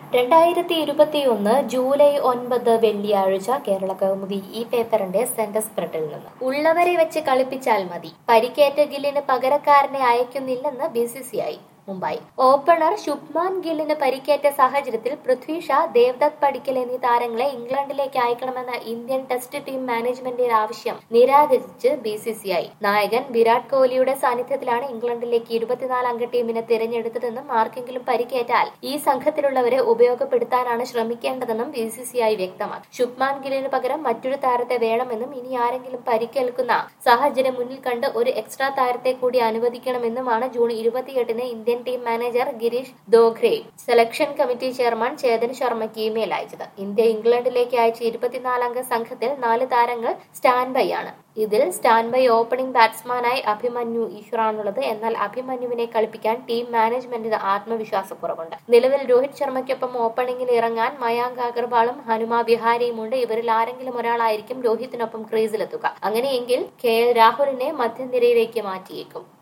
രണ്ടായിരത്തി ഇരുപത്തിയൊന്ന് ജൂലൈ ഒൻപത് വെള്ളിയാഴ്ച കേരള കൗമുദി ഈ പേപ്പറിന്റെ സെന്റർ സ്പ്രെഡിൽ നിന്ന് ഉള്ളവരെ വെച്ച് കളിപ്പിച്ചാൽ മതി പരിക്കേറ്റ ഗില്ലിന് പകരക്കാരനെ അയക്കുന്നില്ലെന്ന് B C C I Mumbai opener Shubman ഗില്ലിന് പരിക്കേറ്റ സാഹചര്യത്തിൽ പൃഥ്വി ഷാ ദേവ്ദത്ത് പടിക്കൽ എന്നീ താരങ്ങളെ ഇംഗ്ലണ്ടിലേക്ക് അയക്കണമെന്ന ഇന്ത്യൻ ടെസ്റ്റ് ടീം മാനേജ്മെന്റിന്റെ ആവശ്യം നിരാകരിച്ച് ബി സി സി ഐ നായകൻ വിരാട് കോഹ്ലിയുടെ സാന്നിധ്യത്തിലാണ് ഇംഗ്ലണ്ടിലേക്ക് ഇരുപത്തിനാല് അംഗ ടീമിനെ തിരഞ്ഞെടുത്തതെന്നും ആർക്കെങ്കിലും പരിക്കേറ്റാൽ ഈ സംഘത്തിലുള്ളവരെ ഉപയോഗപ്പെടുത്താനാണ് ശ്രമിക്കേണ്ടതെന്നും ബി സി സി ഐ വ്യക്തമാക്കി ശുഭ്മാൻ ഗില്ലിന് പകരം മറ്റൊരു താരത്തെ വേണമെന്നും ഇനി ആരെങ്കിലും പരിക്കേൽക്കുന്ന സാഹചര്യം മുന്നിൽ കണ്ട് ഒരു എക്സ്ട്രാ താരത്തെ കൂടി അനുവദിക്കണമെന്നുമാണ് ജൂൺ ഇരുപത്തിയെട്ടിന് Indian team manager Girish Dongre selection committee chairman Chetan ശർമ്മയ്ക്ക് ഇമെയിൽ അയച്ചത് ഇന്ത്യ ഇംഗ്ലണ്ടിലേക്ക് അയച്ച ഇരുപത്തിനാലംഗ സംഘത്തിൽ നാല് താരങ്ങൾ സ്റ്റാൻഡ് ബൈ ആണ് ഇതിൽ സ്റ്റാൻഡ് ബൈ ഓപ്പണിംഗ് ബാറ്റ്സ്മാനായി അഭിമന്യു ഈശ്വറാണുള്ളത് എന്നാൽ അഭിമന്യുവിനെ കളിപ്പിക്കാൻ ടീം മാനേജ്മെന്റിന് ആത്മവിശ്വാസക്കുറവുണ്ട് നിലവിൽ രോഹിത് ശർമ്മയ്ക്കൊപ്പം ഓപ്പണിംഗിൽ ഇറങ്ങാൻ മയാങ്ക് അഗർവാളും ഹനുമ വിഹാരിയുമുണ്ട് ഇവരിൽ ആരെങ്കിലും ഒരാളായിരിക്കും രോഹിത്തിനൊപ്പം ക്രീസിലെത്തുക അങ്ങനെയെങ്കിൽ കെ എൽ രാഹുലിനെ മധ്യനിരയിലേക്ക് മാറ്റിയേക്കും